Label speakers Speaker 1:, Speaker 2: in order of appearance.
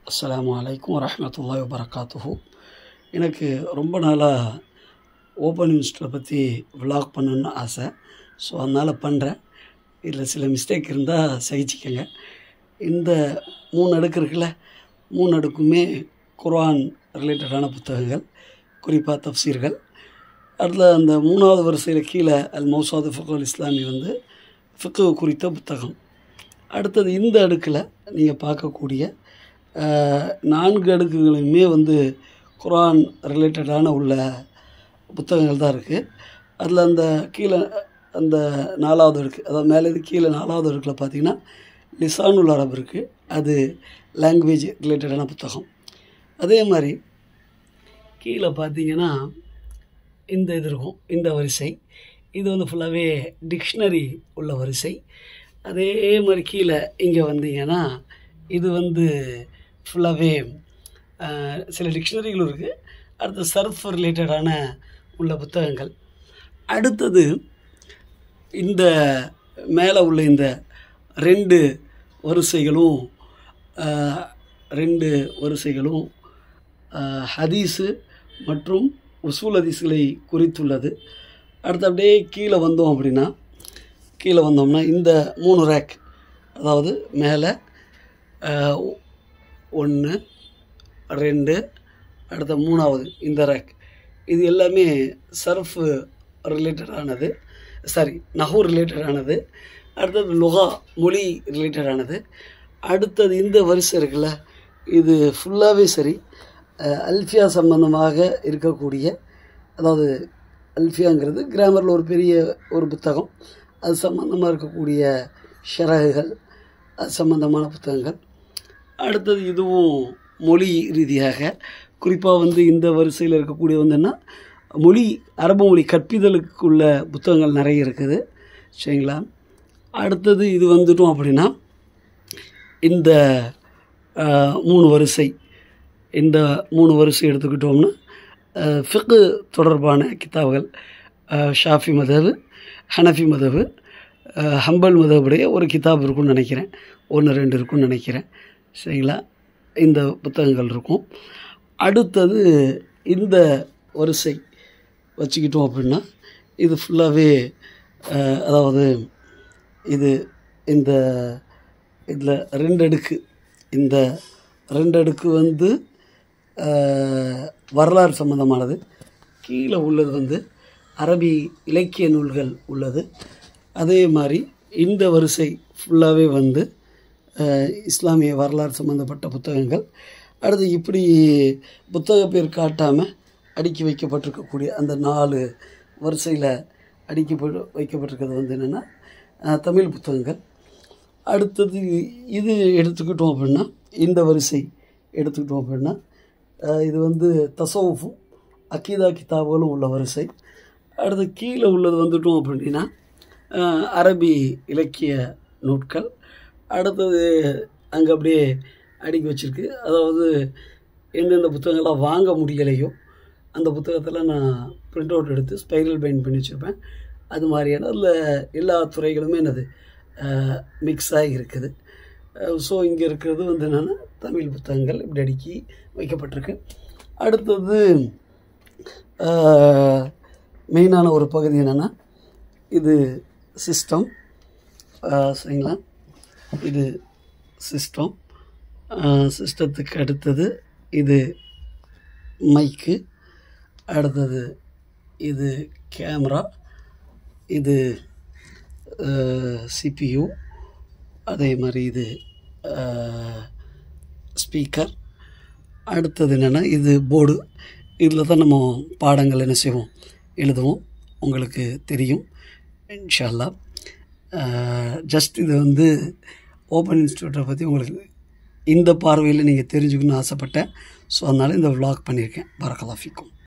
Speaker 1: அஸ்ஸலாமு அலைக்கும் வரஹ்மத்துல்லாஹி வபரகாத்துஹு எனக்கு ரொம்ப நாளாக ஓப்பன் யூனிவர்சிட்டியை பற்றி விலாக் பண்ணணுன்னு ஆசை ஸோ அதனால் பண்ணுறேன் இதில் சில மிஸ்டேக் இருந்தால் சகிச்சிக்கங்க இந்த மூணு அடுக்கு இருக்குல்ல மூணு அடுக்குமே குர்ஆன் ரிலேட்டடான புத்தகங்கள் குறிப்பாக தஃப்சீர்கள் அதில் அந்த மூணாவது வரிசையில் கீழே அல் மௌசாது ஃபுல் இஸ்லாமி வந்து ஃபிக்கு குறித்த புத்தகம் அடுத்தது இந்த அடுக்கில் நீங்கள் பார்க்கக்கூடிய அஹ், நான்கு அடுக்குகளுமே வந்து குர்ஆன் ரிலேட்டடான உள்ள புத்தகங்கள் தான் இருக்குது அதில் அந்த கீழே அந்த நாலாவது அடுக்கு அதாவது மேலே இது கீழே நாலாவது அடுக்கில் பார்த்தீங்கன்னா லிசானுல் அரப் இருக்குது அது லாங்குவேஜ் ரிலேட்டடான புத்தகம் அதே மாதிரி கீழே பார்த்தீங்கன்னா இந்த இது இருக்கும் இந்த வரிசை இது வந்து ஃபுல்லாகவே டிக்ஷனரி உள்ள வரிசை அதே மாதிரி கீழே இங்கே வந்தீங்கன்னா இது வந்து ஃபுல்லாகவே சில டிக்ஷனரிகளும் இருக்குது அடுத்து சர்ஃப் ரிலேட்டடான உள்ள புத்தகங்கள் அடுத்தது இந்த மேலே உள்ள இந்த ரெண்டு வரிசைகளும் ஆஹ், ரெண்டு வரிசைகளும் ஆஹ், ஹதீஸு மற்றும் உசூல் ஹதீஸ்களை குறித்துள்ளது அடுத்து அப்படியே கீழே வந்தோம் அப்படின்னா கீழே வந்தோம்னா இந்த மூணு ரேக் அதாவது மேலே ஒன்று ரெண்டு அடுத்த மூணாவது இந்த ரேக் இது எல்லாமே சர்ஃப் ரிலேட்டடானது சாரி நஹூ ரிலேட்டடானது அடுத்தது லுகா மொழி ரிலேட்டடானது அடுத்தது இந்த வரிசை இருக்குல்ல இது ஃபுல்லாகவே சரி அஹ், அல்ஃபியா சம்பந்தமாக இருக்கக்கூடிய அதாவது அல்ஃபியாங்கிறது கிராமரில் ஒரு பெரிய ஒரு புத்தகம் அது சம்பந்தமாக இருக்கக்கூடிய ஷரகுகள் அது சம்பந்தமான புத்தகங்கள் அடுத்தது இதுவும் மொழி ரீதியாக குறிப்பாக வந்து இந்த வரிசையில் இருக்கக்கூடிய வந்துன்னா மொழி அரபு மொழி கற்பிதலுக்குள்ள புத்தகங்கள் நிறைய இருக்குது சரிங்களா அடுத்தது இது வந்துட்டோம் அப்படின்னா இந்த ஆஹ், மூணு வரிசை இந்த மூணு வரிசை எடுத்துக்கிட்டோம்னா ஃபிக்கு தொடர்பான கிதாபுகள் ஆஹ், ஷாஃபி மதவு ஹனஃபி மதவு ஆஹ், ஹம்பல் மதவுடைய ஒரு கிதாப் இருக்கும்னு நினைக்கிறேன் ஒன்று ரெண்டு இருக்கும்னு நினைக்கிறேன் சரிங்களா இந்த புத்தகங்கள் இருக்கும் அடுத்தது இந்த வரிசை வச்சுக்கிட்டோம் அப்படின்னா இது ஃபுல்லாகவே அதாவது இது இந்த இதில் ரெண்டு அடுக்கு இந்த ரெண்டு அடுக்கு வந்து அஹ், வரலாறு சம்பந்தமானது கீழே உள்ளது வந்து அரபி இலக்கிய நூல்கள் உள்ளது அதே மாதிரி இந்த வரிசை ஃபுல்லாகவே வந்து அஹ், இஸ்லாமிய வரலாறு சம்பந்தப்பட்ட புத்தகங்கள் அடுத்து இப்படி புத்தக பேர் காட்டாமல் அடுக்கி வைக்கப்பட்டிருக்கக்கூடிய அந்த நாலு வரிசையில் அடுக்கப்பட்டு வைக்கப்பட்டிருக்கிறது வந்து என்னென்னா தமிழ் புத்தகங்கள் அடுத்தது இது எடுத்துக்கிட்டோம் அப்படின்னா இந்த வரிசை எடுத்துக்கிட்டோம் அப்படின்னா அஹ், இது வந்து தசவுஃபும் அக்கீதா கிதாபுகளும் உள்ள வரிசை அடுத்து கீழே உள்ளது வந்துட்டோம் அப்படின்னா அஹ், அரபி இலக்கிய நூட்கள் அடுத்தது அங்கே அப்படியே அடுக்கி வச்சிருக்கு அதாவது எந்தெந்த புத்தகங்கள்லாம் வாங்க முடியலையோ அந்த புத்தகத்தில் நான் பிரிண்ட் அவுட் எடுத்து ஸ்பைரல் பைண்ட் பண்ணி வச்சுருப்பேன் அது மாதிரியான அதில் எல்லா துறைகளுமே என்னது மிக்ஸ் ஆகி இருக்குது ஸோ இங்கே இருக்கிறது வந்து என்னென்னா தமிழ் புத்தகங்கள் இப்படி அடுக்கி வைக்கப்பட்டிருக்கு அடுத்தது மெயினான ஒரு பகுதி என்னென்னா இது சிஸ்டம் சரிங்களா இது சிஸ்டம் சிஸ்டத்துக்கு அடுத்தது இது மைக்கு அடுத்தது இது கேமரா இது சிபியு அதே மாதிரி இது ஸ்பீக்கர் அடுத்தது என்னென்னா இது போர்டு இதில் தான் நம்ம பாடங்கள் என்ன செய்வோம் எழுதுவோம் உங்களுக்கு தெரியும் இன்ஷால்லா ஜஸ்ட் இது வந்து ஓப்பன் இன்ஸ்டியூட்டை பற்றி உங்களுக்கு இந்த பார்வையில் நீங்கள் தெரிஞ்சுக்கணும்னு ஆசைப்பட்டேன் ஸோ அதனால் இந்த vlog பண்ணியிருக்கேன் பரக்கலாஃபிக்கும்